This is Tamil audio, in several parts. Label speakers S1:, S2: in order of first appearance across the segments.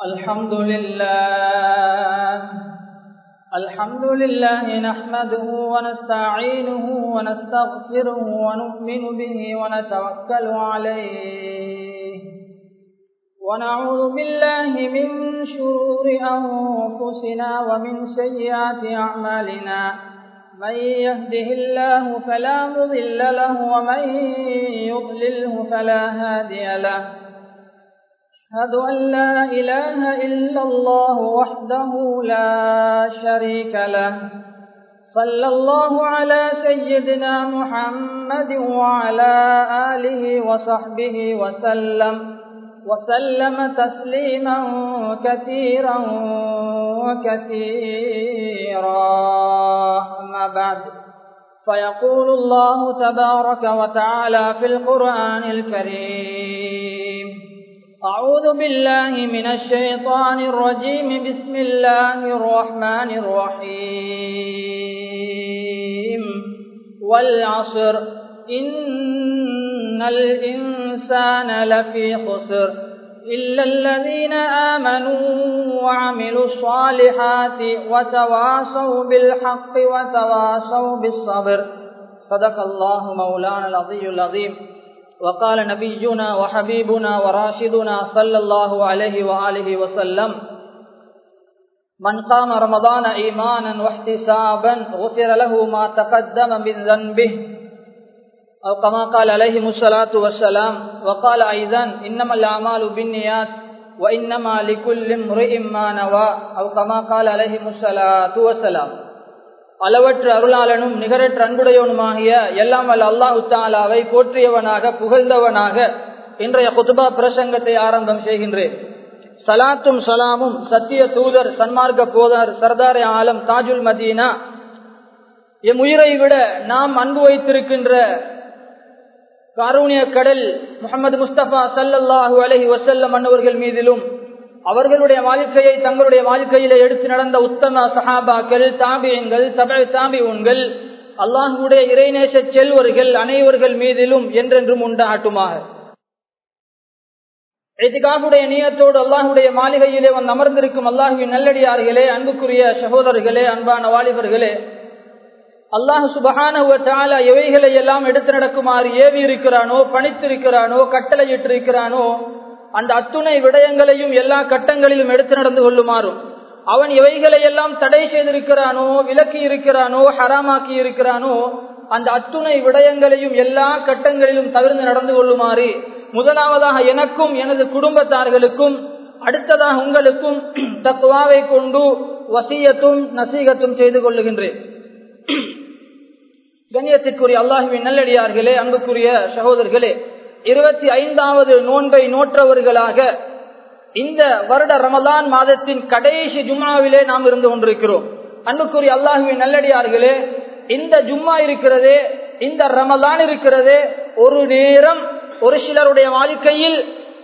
S1: الحمد لله الحمد لله نحمده ونستعينه ونستغفره ونؤمن به ونتوكل عليه ونعوذ بالله من شرور أنفسنا ومن سيئات أعمالنا من يهده الله فلا مضل له ومن يضلله فلا هادي له أشهد أن لا إله إلا الله وحده لا شريك له صلى الله على سيدنا محمد وعلى آله وصحبه وسلم وسلم تسليما كثيرا وكثيرا أما بعد فيقول الله تبارك وتعالى في القرآن الكريم أعوذ بالله من الشيطان الرجيم بسم الله الرحمن الرحيم والعصر إن الإنسان لفي خسر إلا الذين آمنوا وعملوا الصالحات وتواصوا بالحق وتواصوا بالصبر صدق الله مولانا العظيم العظيم وقال نبينا وحبيبنا وراشدنا صلى الله عليه وآله وسلم من قام رمضان إيمانا واحتسابا غفر له ما تقدم من ذنبه أو كما قال عليه الصلاة والسلام وقال أيضا إنما الأعمال بالنيات وإنما لكل امرئ ما نوى أو كما قال عليه الصلاة والسلام அளவற்ற அருளாளனும் நிகரற்ற அன்புடையவனுமாகிய எல்லாம் வல்ல அல்லாஹு தாலாவை போற்றியவனாக புகழ்ந்தவனாக இன்றைய குதுபா பிரசங்கத்தை ஆரம்பம் செய்கின்றேன் சலாத்தும் சலாமும் சத்திய தூதர் சன்மார்க்க போதர் சர்தாரே ஆலம் தாஜுல் மதீனா எம் உயிரை விட நாம் அன்பு வைத்திருக்கின்ற காரூணிய கடல் முகமது முஸ்தபா சல்லல்லாஹு அலஹி வசல்லம் அன்னவர்கள் மீதிலும் அவர்களுடைய வாழ்க்கையை தங்களுடைய வாழ்க்கையில எடுத்து நடந்த உத்தம சஹாபாக்கள் தாபியங்கள் சபை தாபியன்கள் அல்லாஹுடைய இறைநேச செல்வர்கள் அனைவர்கள் மீதிலும் என்றென்றும் உண்டாட்டுமாக எதிகாவுடைய நீயத்தோடு அல்லாஹுடைய மாளிகையிலே வந்து அமர்ந்திருக்கும் அல்லாஹுவின் நல்லடியார்களே அன்புக்குரிய சகோதரர்களே அன்பான வாலிபர்களே அல்லாஹு சுபகான எவைகளை எல்லாம் எடுத்து நடக்குமாறு ஏவி இருக்கிறானோ பணித்திருக்கிறானோ கட்டளையிட்டிருக்கிறானோ அந்த அத்துணை விடயங்களையும் எல்லா கட்டங்களிலும் எடுத்து நடந்து கொள்ளுமாறும் அவன் எவைகளை எல்லாம் தடை செய்திருக்கிறானோ விலக்கி இருக்கிறானோ ஹராமாக்கி இருக்கிறானோ அந்த அத்துணை விடயங்களையும் எல்லா கட்டங்களிலும் தவிர்த்து நடந்து கொள்ளுமாறு முதலாவதாக எனக்கும் எனது குடும்பத்தார்களுக்கும் அடுத்ததாக உங்களுக்கும் தக்குவாவை கொண்டு வசியத்தும் நசீகத்தும் செய்து கொள்ளுகின்றேன் கண்ணியத்திற்குரிய அல்லாஹுவின் நல்லடியார்களே அன்புக்குரிய சகோதரர்களே இருபத்தி ஐந்தாவது நோன்பை நோற்றவர்களாக இந்த வருட ரமலான் மாதத்தின் கடைசி ஜும்மாவிலே நாம் இருந்து கொண்டிருக்கிறோம் அன்புக்குரிய அல்லாஹுவின் நல்லடியார்களே இந்த ஜும்மா இருக்கிறதே இந்த ரமலான் இருக்கிறதே ஒரு நேரம் ஒரு சிலருடைய வாழ்க்கையில்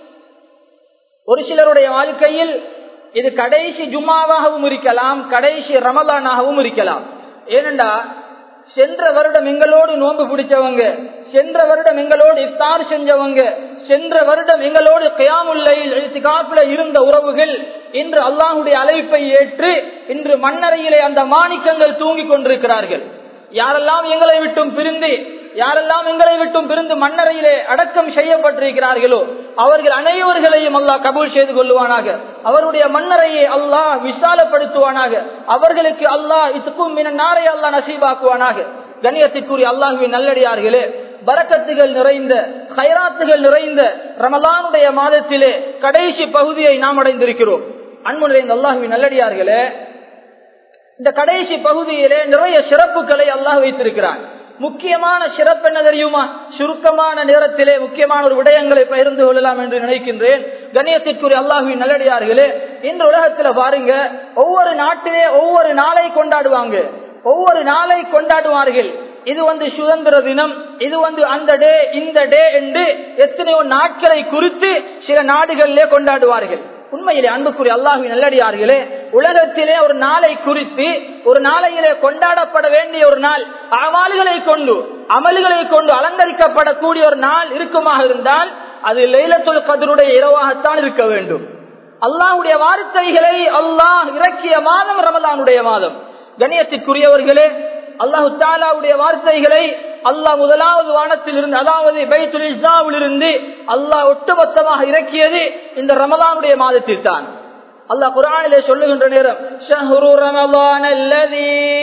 S1: ஒரு சிலருடைய வாழ்க்கையில் இது கடைசி ஜும்மாவாகவும் இருக்கலாம் கடைசி ரமலானாகவும் இருக்கலாம் ஏனென்றா சென்ற வருடம் எங்களோடு நோன்பு பிடிச்சவங்க சென்ற வருடம் எங்களோடு இஃப்தார் செஞ்சவங்க சென்ற வருடம் எங்களோடு கயாமுல்லையில் காப்பில இருந்த உறவுகள் இன்று அல்லாஹுடைய அழைப்பை ஏற்று இன்று மண்ணறையிலே அந்த மாணிக்கங்கள் தூங்கிக் கொண்டிருக்கிறார்கள் யாரெல்லாம் எங்களை விட்டும் பிரிந்து யாரெல்லாம் எங்களை விட்டும் பிரிந்து மண்ணறையிலே அடக்கம் செய்யப்பட்டிருக்கிறார்களோ அவர்கள் அனைவர்களையும் அல்லாஹ் கபூல் செய்து கொள்ளுவானாக அவருடைய மண்ணறையை அல்லாஹ் விசாலப்படுத்துவானாக அவர்களுக்கு அல்லாஹ் இதுக்கும் நாரை அல்லாஹ் நசீபாக்குவானாக கணியத்திற்குரிய அல்லாஹுவின் நல்லடியார்களே பரக்கத்துகள் நிறைந்த கைராத்துகள் நிறைந்த ரமலானுடைய மாதத்திலே கடைசி பகுதியை நாம் அடைந்திருக்கிறோம் அன்பு நிறைந்த அல்லாஹுவின் நல்லடியார்களே இந்த கடைசி பகுதியிலே நிறைய சிறப்புகளை அல்லாஹ் வைத்திருக்கிறான் முக்கியமான சிறப்பு என்ன தெரியுமா சுருக்கமான நேரத்திலே முக்கியமான ஒரு விடயங்களை பகிர்ந்து கொள்ளலாம் என்று நினைக்கின்றேன் கணியத்திற்குரிய அல்லாஹுவின் நல்லடியார்களே இன்று உலகத்துல பாருங்க ஒவ்வொரு நாட்டிலே ஒவ்வொரு நாளை கொண்டாடுவாங்க ஒவ்வொரு நாளை கொண்டாடுவார்கள் இது வந்து சுதந்திர தினம் இது வந்து அந்த டே இந்த டே என்று எத்தனையோ நாட்களை குறித்து சில நாடுகளிலே கொண்டாடுவார்கள் உண்மையிலே அன்புக்குரிய அல்லாஹுவின் நல்லடியார்களே உலகத்திலே ஒரு நாளை குறித்து ஒரு நாளையிலே கொண்டாடப்பட வேண்டிய ஒரு நாள் அவால்களை கொண்டு அமல்களை கொண்டு அலங்கரிக்கப்படக்கூடிய ஒரு நாள் இருக்குமாக இருந்தால் அது லைலத்துல் கதருடைய இரவாகத்தான் இருக்க வேண்டும் அல்லாஹுடைய வார்த்தைகளை அல்லாஹ் இறக்கிய மாதம் ரமலானுடைய மாதம் கணியத்திற்குரியவர்களே அல்லாஹு தாலாவுடைய வார்த்தைகளை அல்லாஹ் முதலாவது வானத்தில் இருந்து அதாவது பைத்துல் இஸ்லாவில் இருந்து அல்லாஹ் ஒட்டுமொத்தமாக இறக்கியது இந்த ரமலானுடைய மாதத்தில் தான் அல்லாஹ் குரானிலே சொல்லுகின்ற நேரம் ஷஹ்ரு ரமலான் அல்லதி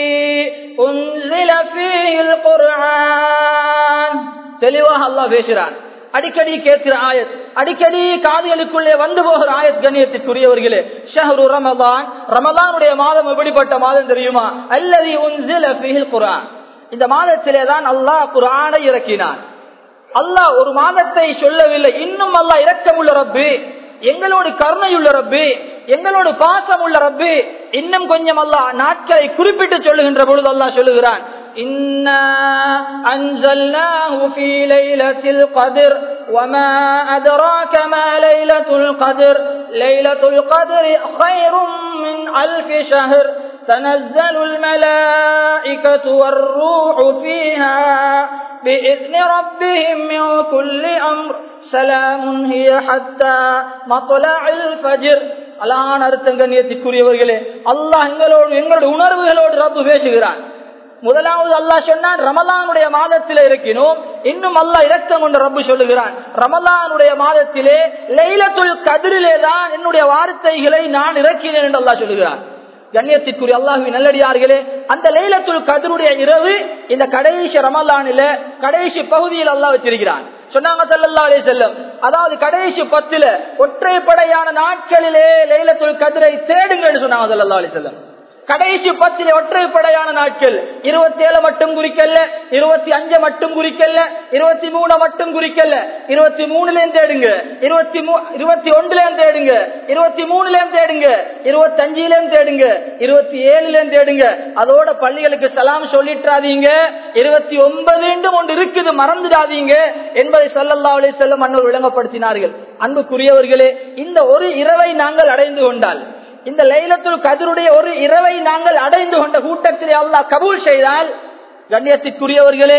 S1: உன்சில ஃபீஹில் குர்ஆன் தெளிவாக அல்லாஹ் பேசுறான் அடிக்கடி கேட்கிற ஆயத் அடிக்கடி காதுகளுக்குள்ளே வந்து போகிற ஆயத் கண்ணியத்திற்குரியவர்களே ஷஹரு ரமதான் ரமதானுடைய மாதம் எப்படிப்பட்ட மாதம் தெரியுமா அல்லது உன்சில ஃபீஹில் குர்ஆன் இந்த மாதத்திலே தான் அல்லாஹ் குர்ஆனை இறக்கினான் அல்லாஹ் ஒரு மாதத்தை சொல்லவில்லை இன்னும் அல்லாஹ் இரக்கமுள்ள ரப்பு எங்களோடு கருணையுள்ள ரப்பு எங்களோடு பாசம் உள்ள ரப்பு இன்னும் கொஞ்சம் அல்லாஹ் நாட்களை குறிப்பிட்டு சொல்லுகின்ற பொழுது அல்லாஹ் சொல்லுகிறான் إنا أنزلناه في ليلة القدر وما أدراك ما ليلة القدر ليلة القدر خير من ألف شهر تنزل الملائكة والروح فيها بإذن ربهم من كل أمر سلام هي حتى مطلع الفجر அழகான அர்த்தம் கண்ணியத்திற்குரியவர்களே அல்லாஹ் எங்களோடு எங்களுடைய உணர்வுகளோடு ரப்பு பேசுகிறான் முதலாவது அல்லாஹ் சொன்னான் ரமலானுடைய மாதத்திலே இருக்கினோம் இன்னும் அல்லாஹ் இரக்கம் கொண்ட ரப்பு சொல்லுகிறான் ரமலானுடைய மாதத்திலே லைலத்துல் கதிரிலே தான் என்னுடைய வார்த்தைகளை நான் இறக்கினேன் என்று அல்லாஹ் சொல்லுகிறான் கண்ணியத்திற்குரிய அல்லாஹுவி நல்லடியார்களே அந்த லைலத்துல் கதிருடைய இரவு இந்த கடைசி ரமலானில கடைசி பகுதியில் அல்லாஹ் வச்சிருக்கிறான் சொன்னாங்க சல்லல்லா அலே செல்லம் அதாவது கடைசி பத்துல ஒற்றைப்படையான நாட்களிலே லைலத்துல் கதிரை தேடுங்கன்னு சொன்னாங்க சல்லல்லா அலே செல்லம் கடைசி பத்திலே ஒற்றைப்படையான நாட்கள் இருபத்தி ஏழு மட்டும் குறிக்கல இருபத்தி அஞ்சு மட்டும் குறிக்கல இருபத்தி மூணு மட்டும் குறிக்கல இருபத்தி மூணுலயும் தேடுங்க இருபத்தி மூ இருபத்தி ஒன்றுலயும் தேடுங்க இருபத்தி மூணுலயும் தேடுங்க இருபத்தி அஞ்சுலயும் தேடுங்க இருபத்தி ஏழுலயும் தேடுங்க அதோட பள்ளிகளுக்கு சலாம் சொல்லிட்டாதீங்க இருபத்தி ஒன்பது ஒன்று இருக்குது மறந்துடாதீங்க என்பதை சல்லல்லா அலி செல்லம் அன்னோர் விளங்கப்படுத்தினார்கள் அன்புக்குரியவர்களே இந்த ஒரு இரவை நாங்கள் அடைந்து கொண்டால் இந்த லைலத்துல் கதிருடைய ஒரு இரவை நாங்கள் அடைந்து கொண்ட கூட்டத்தில் அல்லாஹ் கபூல் செய்தால் கண்ணியத்திற்குரியவர்களே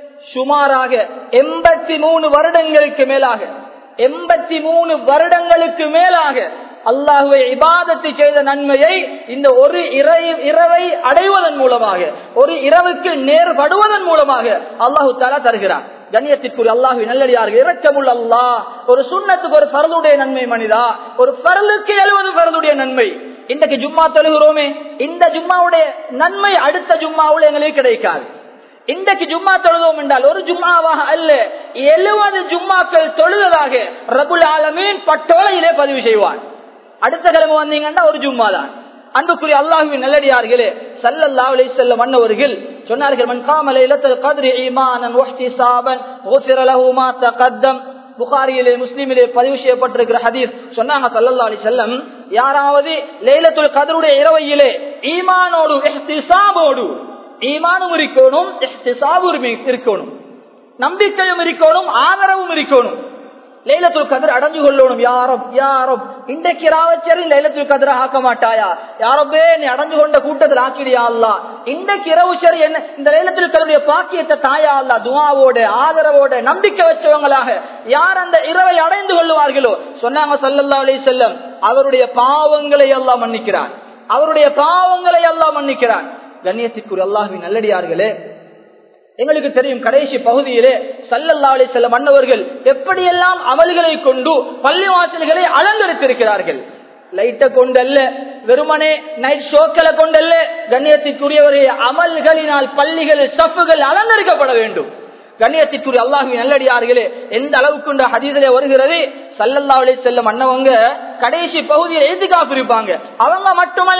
S1: சுமாராக எண்பத்தி மூணு வருடங்களுக்கு மேலாக எண்பத்தி மூணு வருடங்களுக்கு மேலாக அல்லாஹுவை இபாதத்தை செய்த நன்மையை இந்த ஒரு இரவை அடைவதன் மூலமாக ஒரு இரவுக்கு நேர்படுவதன் மூலமாக அல்லாஹு தாலா தருகிறான் கண்ணியத்திற்குரிய அல்லாஹு நல்லடியார்கள் இரக்கமுள்ள அல்லாஹ் ஒரு சுண்ணத்துக்கு ஒரு பரதுடைய நன்மை மனிதா ஒரு பரலுக்கு எழுவது பரதுடைய நன்மை இன்றைக்கு ஜும்மா தொழுகிறோமே இந்த ஜும்மாவுடைய நன்மை அடுத்த ஜும்மாவில் எங்களுக்கு கிடைக்காது இன்றைக்கு ஜும்மா தொழுதோம் என்றால் ஒரு ஜும்மாவாக அல்ல எழுபது ஜும்மாக்கள் தொழுததாக ரபுல் ஆலமீன் பட்டோலையிலே பதிவு செய்வான் அடுத்த கிழமை வந்தீங்கன்னா ஒரு ஜும்மா தான் அன்புக்குரிய அல்லாஹுவின் நல்லடியார்களே சல்லல்லா அலி செல்ல மன்னவர்கள் சொன்னார்கள் மன் காமல இலத்தல் கதிரி ஈமானன் ஒஹ்திசாபன் ஓசிர லஹுமா தகத்தம் புகாரியிலே முஸ்லீமிலே பதிவு செய்யப்பட்டிருக்கிற ஹதீஸ் சொன்னாங்க சல்லல்லா அலி செல்லம் யாராவது லைலத்துல் கதருடைய இரவையிலே ஈமானோடு எஹ்திசாபோடு ஈமானும் இருக்கணும் எஹ்திசாபும் இருக்கணும் நம்பிக்கையும் இருக்கணும் ஆதரவும் இருக்கணும் லைலத்துல் கதிர் அடைஞ்சு கொள்ளணும் யாரும் யாரும் இன்றைக்கு ராவச்சரி லைலத்துல் கதிர ஆக்க மாட்டாயா யாரப்பே நீ அடைஞ்சு கொண்ட கூட்டத்தில் ஆக்கிடியா அல்லா இன்றைக்கு இரவு சரி என்ன இந்த லைலத்துல் கதருடைய பாக்கியத்தை தாயா அல்லா துவாவோட ஆதரவோட நம்பிக்கை வச்சவங்களாக யார் அந்த இரவை அடைந்து கொள்ளுவார்களோ சொன்னாங்க சல்லல்லா அலி செல்லம் அவருடைய பாவங்களை எல்லாம் மன்னிக்கிறான் அவருடைய பாவங்களை எல்லாம் மன்னிக்கிறான் கண்ணியத்திற்குரிய அல்லாஹின் நல்லடியார்களே எங்களுக்கு தெரியும் கடைசி பகுதியிலே சல்லல்லா அலி செல்ல மன்னவர்கள் எப்படியெல்லாம் அமல்களை கொண்டு பள்ளிவாசல்களை அலங்கரித்திருக்கிறார்கள் லைட்டை கொண்டல்ல வெறுமனே நைட் ஷோக்களை கொண்டல்ல கண்ணியத்திற்குரியவரே அமல்களினால் பள்ளிகள் சஃப்புகள் அலங்கரிக்கப்பட வேண்டும் கண்ணியத்திற்குரிய அல்லாஹி நல்லடியார்களே எந்த அளவுக்கு ஹதீதிலே வருகிறது சல்லல்லா அலி செல்ல மன்னவங்க கடைசி பகுதியில் எழுதி இருப்பாங்க அவங்க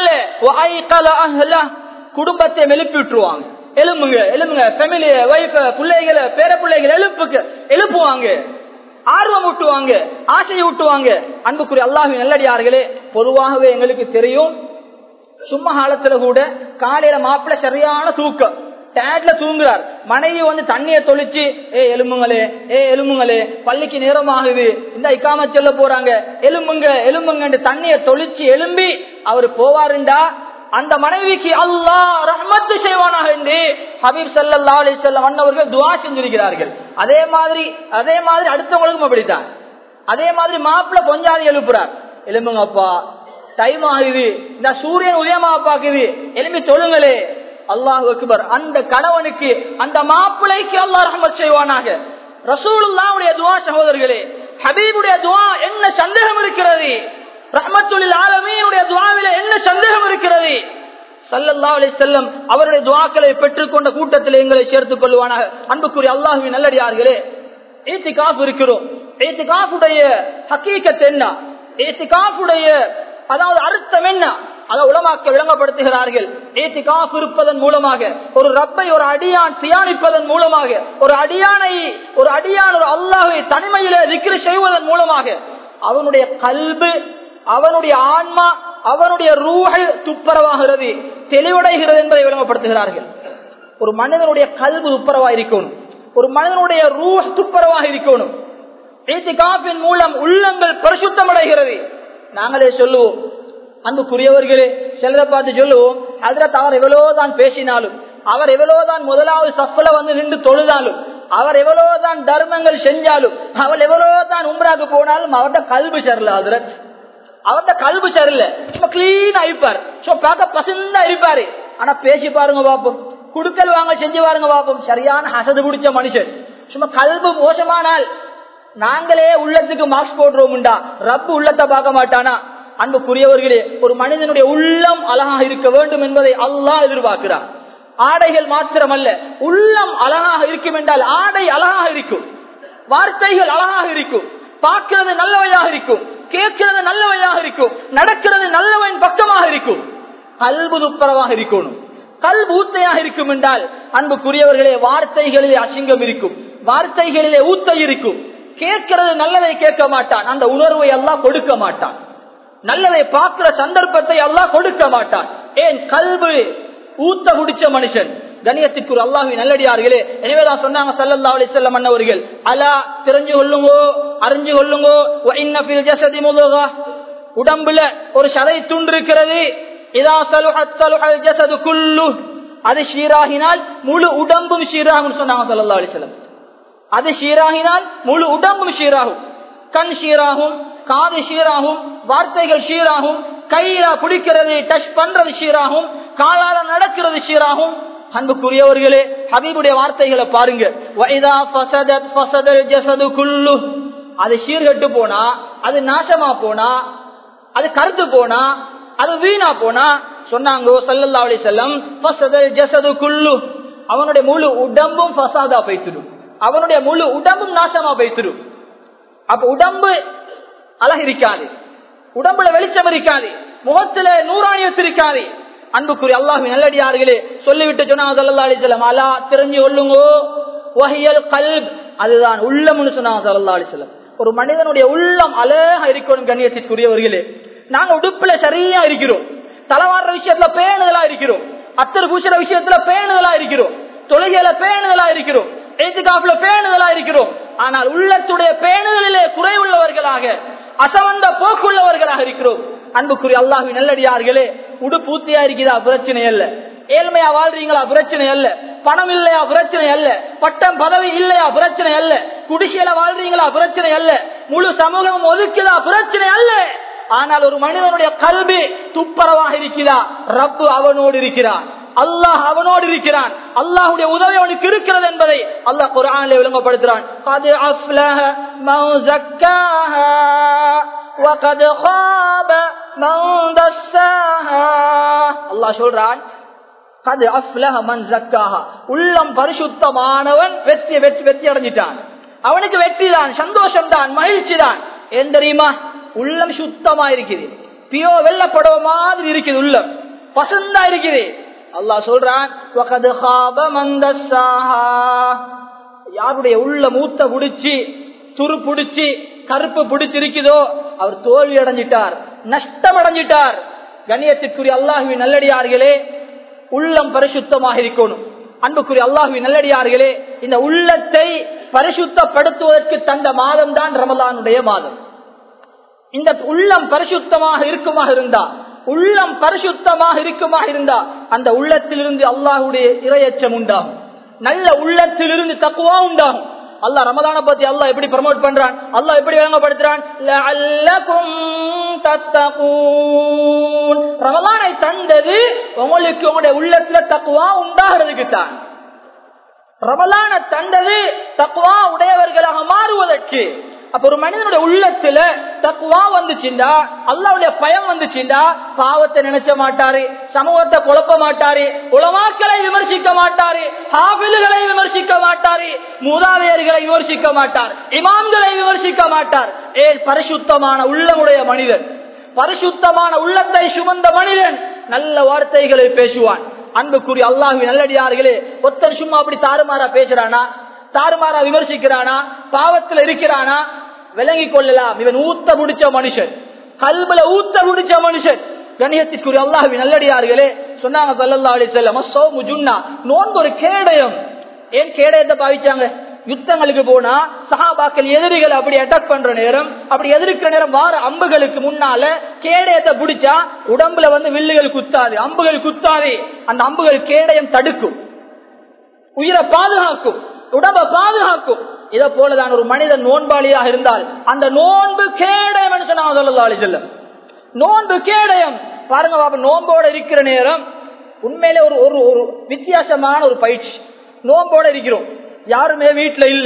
S1: மட்டுமல்ல குடும்பத்தை மெழுப்பி விட்டுருவாங்க எலும்புங்க எலும்புங்க ஃபேமிலிய வைஃப பிள்ளைகளை பேர பிள்ளைகள் எழுப்புக்கு எழுப்புவாங்க ஆர்வம் ஊட்டுவாங்க ஆசையை ஊட்டுவாங்க அன்புக்குரிய அல்லாஹி நல்லடியார்களே பொதுவாகவே எங்களுக்கு தெரியும் சும்மா காலத்துல கூட காலையில மாப்பிள்ள சரியான தூக்கம் டேட்ல தூங்குறார் மனைவி வந்து தண்ணிய தொளிச்சு ஏ எலும்புங்களே ஏ எலும்புங்களே பள்ளிக்கு நேரம் ஆகுது இந்த இக்காம செல்ல போறாங்க எலும்புங்க எலும்புங்க தண்ணிய தொளிச்சு எலும்பி அவர் போவாருண்டா அந்த மனைவிக்கு அல்லாஹ் ரஹ்மத்து செய்வானாக என்று ஹபீப் சல்லா அலி செல்லம் அண்ணவர்கள் துவா செஞ்சிருக்கிறார்கள் அதே மாதிரி அதே மாதிரி அடுத்தவங்களுக்கும் அப்படித்தான் அதே மாதிரி மாப்பிள்ள பொஞ்சாதி எழுப்புறார் எலும்புங்கப்பா டைம் ஆகுது இந்த சூரியன் உதயமாக பாக்குது எலும்பி சொல்லுங்களே அல்லாஹ் அக்பர் அந்த கணவனுக்கு அந்த மாப்பிளைக்கு அல்லாஹ் ரஹமத் செய்வானாக ரசூலுல்லாவுடைய துவா சகோதரர்களே ஹபீபுடைய துவா என்ன சந்தேகம் இருக்கிறது ரஹமத்துல் ஆலமீனுடைய துவாவில என்ன சந்தேகம் இருக்கிறது சல்லல்லா அலி செல்லம் அவருடைய துவாக்களை பெற்றுக்கொண்ட கூட்டத்தில் எங்களை சேர்த்துக் கொள்வானாக அன்புக்குரிய அல்லாஹுவின் நல்லடியார்களே ஏத்தி காப்பு இருக்கிறோம் ஏத்தி காப்புடைய ஹக்கீக்கத் என்ன ஏத்தி காப்புடைய அதாவது அர்த்தம் என்ன அதை உலமாக்க விளங்கப்படுத்துகிறார்கள் ஏத்தி காப்பு இருப்பதன் மூலமாக ஒரு ரப்பை ஒரு அடியான் தியானிப்பதன் மூலமாக ஒரு அடியானை ஒரு அடியான் ஒரு அல்லாஹை தனிமையில திக்ரு செய்வதன் மூலமாக அவனுடைய கல்பு அவனுடைய ஆன்மா அவனுடைய ரூஹை துப்பரவாகிறது தெளிவடைகிறது என்பதை விளங்கப்படுத்துகிறார்கள் ஒரு மனிதனுடைய கல்வி துப்பரவா இருக்கணும் ஒரு மனிதனுடைய ரூஹ் துப்பரவாக இருக்கணும் காப்பின் மூலம் உள்ளங்கள் பரிசுத்தம் அடைகிறது நாங்களே சொல்லுவோம் அன்புக்குரியவர்களே சிலரை பார்த்து சொல்லுவோம் அதுல அவர் எவ்வளவுதான் பேசினாலும் அவர் எவ்வளவுதான் முதலாவது சஃபல வந்து நின்று தொழுதாலும் அவர் எவ்வளவுதான் தர்மங்கள் செஞ்சாலும் அவர் எவ்வளவுதான் உம்ராக்கு போனாலும் அவர்கிட்ட கல்வி சரில அதுல அவர்கிட்ட கல்வி சரியில்ல சும்மா கிளீனா இருப்பார் சும்மா பார்க்க பசுந்தா இருப்பாரு ஆனா பேசி பாருங்க பாப்போம் குடுக்கல் வாங்க செஞ்சு பாருங்க பாப்போம் சரியான ஹசது பிடிச்ச மனுஷன் சும்மா கல்வி மோசமானால் நாங்களே உள்ளத்துக்கு மார்க்ஸ் போடுறோம்டா ரப்பு உள்ளத்தை பார்க்க மாட்டானா அன்புக்குரியவர்களே ஒரு மனிதனுடைய உள்ளம் அழகாக இருக்க வேண்டும் என்பதை அல்லாஹ் எதிர்பார்க்கிறார் ஆடைகள் மாத்திரமல்ல உள்ளம் அழகாக இருக்கும் என்றால் ஆடை அழகாக இருக்கும் வார்த்தைகள் அழகாக இருக்கும் பார்க்கிறது நல்லவையாக இருக்கும் கேட்கிறது நல்லவையாக இருக்கும் நடக்கிறது நல்லவன் பக்கமாக இருக்கும் கல்பு துப்பரவாக இருக்கணும் கல்பு ஊத்தையாக இருக்கும் என்றால் அன்புக்குரியவர்களே வார்த்தைகளிலே அசிங்கம் இருக்கும் வார்த்தைகளிலே ஊத்தை இருக்கும் கேட்கிறது நல்லதை கேட்க மாட்டான் அந்த உணர்வை எல்லாம் கொடுக்க மாட்டான் நல்லதை பார்க்கிற சந்தர்ப்பத்தை எல்லாம் கொடுக்க மாட்டான் ஏன் கல்வி ஊத்த குடிச்ச மனுஷன் கணியத்திற்கு ஒரு அல்லாஹி நல்லடியார்களே எனவேதான் சொன்னாங்க சல்லல்லா அலி செல்லம் அண்ணவர்கள் அலா தெரிஞ்சு கொள்ளுங்கோ அறிஞ்சு கொள்ளுங்கோ ஜசதி முதுகா உடம்புல ஒரு சதை துண்டு இருக்கிறது இதா சலுஹத் சலுஹல் ஜசது குல்லு அது ஷீராகினால் முழு உடம்பும் ஷீராகும் சொன்னாங்க சல்லல்லா அலி செல்லம் அது ஷீராகினால் முழு உடம்பும் ஷீராகும் கண் ஷீராகும் காது ஷீராகும் வார்த்தைகள் ஷீராகும் கையில பிடிக்கிறது டச் பண்றது ஷீராகும் காலால நடக்கிறது ஷீராகும் அன்புக்குரியவர்களே ஹபீபுடைய வார்த்தைகளை பாருங்க அது சீர்கட்டு போனா அது நாசமா போனா அது கருத்து போனா அது வீணா போனா சொன்னாங்க சல்லல்லா அலி செல்லம் ஜசது குல்லு அவனுடைய முழு உடம்பும் ஃபசாதா பைத்திடும் அவனுடைய முழு உடம்பும் நாசமா பைத்திடும் அப்ப உடம்பு அழகு இருக்காது உடம்புல வெளிச்சம் இருக்காது முகத்துல நூறாணியத்து இருக்காது அன்புக்குரிய அல்லாஹு நல்லடியார்களே சொல்லிவிட்டு சொன்னாங்க அலிசலம் அலா தெரிஞ்சு கொள்ளுங்கோ வகையல் கல்ப் அதுதான் உள்ளம்னு சொன்னாங்க சல்லா அலிசலம் ஒரு மனிதனுடைய உள்ளம் அழகா இருக்கணும் கண்ணியத்திற்குரியவர்களே நாங்க உடுப்புல சரியா இருக்கிறோம் தலைவாடுற விஷயத்துல பேணுதலா இருக்கிறோம் அத்தர் பூசுற விஷயத்துல பேணுதலா இருக்கிறோம் தொழுகையில பேணுதலா இருக்கிறோம் ஏத்துக்காப்புல பேணுதலா இருக்கிறோம் ஆனால் உள்ளத்துடைய பேணுதலிலே குறைவுள்ளவர்களாக அசவந்த போக்குள்ளவர்களாக இருக்கிறோம் அன்புக்குரிய அல்லாஹி நல்லடியார்களே உடுப்பூத்தியா இருக்குதா பிரச்சனை அல்ல ஏழ்மையா வாழ்றீங்களா பிரச்சனை அல்ல பணம் இல்லையா பிரச்சனை அல்ல பட்டம் பதவி இல்லையா பிரச்சனை அல்ல குடிசையில வாழ்றீங்களா பிரச்சனை அல்ல முழு சமூகம் ஒதுக்குதா பிரச்சனை அல்ல ஆனால் ஒரு மனிதனுடைய கல்வி துப்பரவாக இருக்கிறா ரப்பு அவனோடு இருக்கிறான் அல்லாஹ் அவனோடு இருக்கிறான் அல்லாஹுடைய உதவி அவனுக்கு இருக்கிறது என்பதை அல்லாஹ் குரானிலே விளங்கப்படுத்துறான் அல்லாஹ் சொல்றான் உள்ளம் பரிசுத்தமானவன் வெற்றி வெற்றி வெற்றி அடைஞ்சிட்டான் அவனுக்கு வெற்றி தான் சந்தோஷம் தான் மகிழ்ச்சி தான் ஏன் தெரியுமா உள்ளம் சுத்தமா இருக்குது பியோ வெள்ளப்படவ மாதிரி இருக்குது உள்ளம் பசந்தா இருக்குது அல்லாஹ் சொல்றான் யாருடைய உள்ள மூத்த புடிச்சு துரு புடிச்சு கருப்பு பிடிச்சிருக்குதோ அவர் தோல்வி அடைஞ்சிட்டார் நஷ்டம் அடைஞ்சிட்டார் கண்ணியத்திற்குரிய அல்லாஹுவி நல்லடியார்களே உள்ளம் பரிசுத்தமாக இருக்கணும் அன்புக்குரிய அல்லாஹுவி நல்லடியார்களே இந்த உள்ளத்தை பரிசுத்தப்படுத்துவதற்கு தந்த மாதம் தான் ரமலானுடைய மாதம் இந்த உள்ளம் பரிசுத்தமாக இருக்குமாக இருந்தா உள்ளம் பரிசுத்தமாக இருக்குமாக இருந்தா அந்த உள்ளத்திலிருந்து அல்லாஹுடைய இரையச்சம் உண்டாகும் நல்ல உள்ளத்திலிருந்து தக்குவா உண்டாகும் அல்லாஹ் ரமதான பத்தி அல்லாஹ் எப்படி ப்ரமோட் பண்றான் அல்லாஹ் எப்படி விளங்கப்படுத்துறான் லஅல்லகும் தத்தகூன் ரமலானை தந்தது உங்களுக்கு உங்களுடைய உள்ளத்துல தக்குவா உண்டாகிறதுக்கு தான் ரமலான தந்தது தக்குவா உடையவர்களாக மாறுவதற்கு அப்ப ஒரு மனிதனுடைய உள்ளத்துல தக்குவா வந்துச்சுண்டா அல்லாவுடைய பயம் வந்துச்சுண்டா பாவத்தை நினைச்ச மாட்டாரு சமூகத்தை குழப்ப மாட்டாரு உலமாக்களை விமர்சிக்க மாட்டாரு ஹாபில்களை விமர்சிக்க மாட்டாரு மூதாதையர்களை விமர்சிக்க மாட்டார் இமாம்களை விமர்சிக்க மாட்டார் ஏ பரிசுத்தமான உள்ளமுடைய மனிதன் பரிசுத்தமான உள்ளத்தை சுமந்த மனிதன் நல்ல வார்த்தைகளை பேசுவான் அன்புக்குரிய அல்லாஹு நல்லடியார்களே ஒத்தன் சும்மா அப்படி தாறுமாறா பேசுறானா தாறுமாறா விமர்சிக்கிறானா பாவத்தில் இருக்கிறானா விளங்கி கொள்ளலாம் இவன் ஊத்த முடிச்ச மனுஷன் கல்புல ஊத்த முடிச்ச மனுஷன் கணியத்திற்குரிய அல்லாஹு நல்லடியார்களே சொன்னாங்க சல்லல்லா அலி செல்லம் நோன்பு ஒரு கேடயம் ஏன் கேடயத்தை பாவிச்சாங்க யுத்தங்களுக்கு போனா சஹாபாக்கள் எதிரிகள் அப்படி அட்டாக் பண்ற நேரம் அப்படி எதிர்க்கிற நேரம் வார அம்புகளுக்கு முன்னால கேடயத்தை பிடிச்சா உடம்புல வந்து வில்லுகள் குத்தாது அம்புகள் குத்தாது அந்த அம்புகள் கேடயம் தடுக்கும் உயிரை பாதுகாக்கும் உடம்ப பாதுகாக்கும் இதை போலதான் ஒரு மனிதன் நோன்பாளியாக இருந்தால் அந்த நோன்பு கேடயம் சொன்னாங்க நோன்பு கேடயம் பாருங்க பாப்பா நோன்போட இருக்கிற நேரம் உண்மையிலே ஒரு ஒரு ஒரு வித்தியாசமான ஒரு பயிற்சி நோன்போட இருக்கிறோம் யாருமே வீட்டுல இல்ல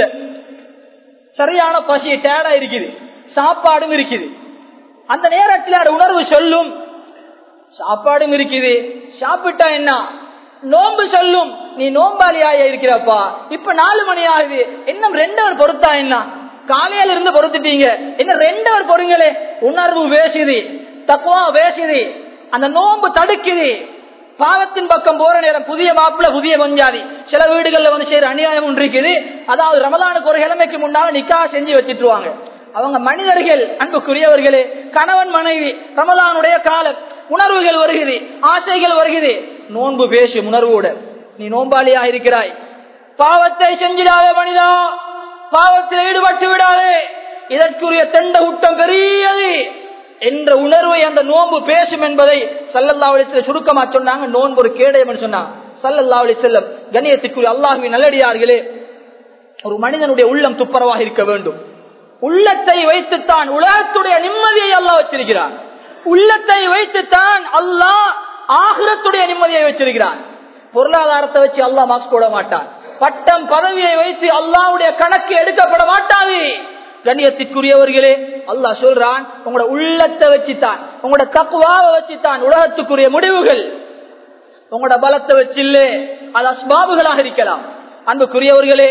S1: சரியான பசி டேடா இருக்குது சாப்பாடும் இருக்குது அந்த நேரத்தில் அந்த உணர்வு சொல்லும் சாப்பாடும் இருக்குது சாப்பிட்டா என்ன நோன்பு சொல்லும் நீ நோம்பாளியாய இருக்கிறப்பா இப்ப நாலு மணி ஆகுது இன்னும் ரெண்டவர் பொறுத்தா என்ன காலையில இருந்து பொறுத்துட்டீங்க என்ன ரெண்டவர் பொறுங்களே உணர்வு வேசுது தக்குவா வேசுது அந்த நோன்பு தடுக்குது பாவத்தின் பக்கம் போற நேரம் புதிய மாப்பிள்ள புதிய பஞ்சாதி சில வீடுகள்ல வந்து செய்யற அநியாயம் ஒன்று இருக்குது அதாவது ரமலானுக்கு ஒரு கிழமைக்கு முன்னால நிக்கா செஞ்சு வச்சிட்டுருவாங்க அவங்க மனிதர்கள் அன்புக்குரியவர்களே கணவன் மனைவி ரமலானுடைய காலம் உணர்வுகள் வருகிறது ஆசைகள் வருகிறது நோன்பு பேசு உணர்வோட நீ நோம்பாளியா இருக்கிறாய் பாவத்தை செஞ்சிடாதே மனிதா பாவத்தில் ஈடுபட்டு விடாதே இதற்குரிய தெண்ட ஊட்டம் பெரியது என்ற உணர்வை அந்த நோன்பு பேசும் என்பதை சல்லல்லாவளி சுருக்கமா சொன்னாங்க நோன்பு ஒரு கேடயம் சொன்னாங்க சல்லல்லாவளி செல்லம் கணியத்துக்குரிய அல்லாஹுவின் நல்லடியார்களே ஒரு மனிதனுடைய உள்ளம் துப்புரவாக இருக்க வேண்டும் உள்ளத்தை வைத்துத்தான் உலகத்துடைய நிம்மதியை அல்லாஹ் வச்சிருக்கிறான் உள்ளத்தை வைத்துத்தான் அல்லாஹ் ஆகிரத்துடைய நிம்மதியை வச்சிருக்கிறான் பொருளாதாரத்தை வச்சு அல்லாஹ் மார்க்ஸ் போட மாட்டான் பட்டம் பதவியை வைத்து அல்லாவுடைய கணக்கு எடுக்கப்பட மாட்டாது கண்ணியத்திற்குரியவர்களே அல்லாஹ் சொல்றான் உங்களோட உள்ளத்தை வச்சுத்தான் உங்களோட தக்குவாவை வச்சுத்தான் உலகத்துக்குரிய முடிவுகள் உங்களோட பலத்தை வச்சு இல்ல அது அஸ்பாபுகளாக இருக்கலாம் அன்புக்குரியவர்களே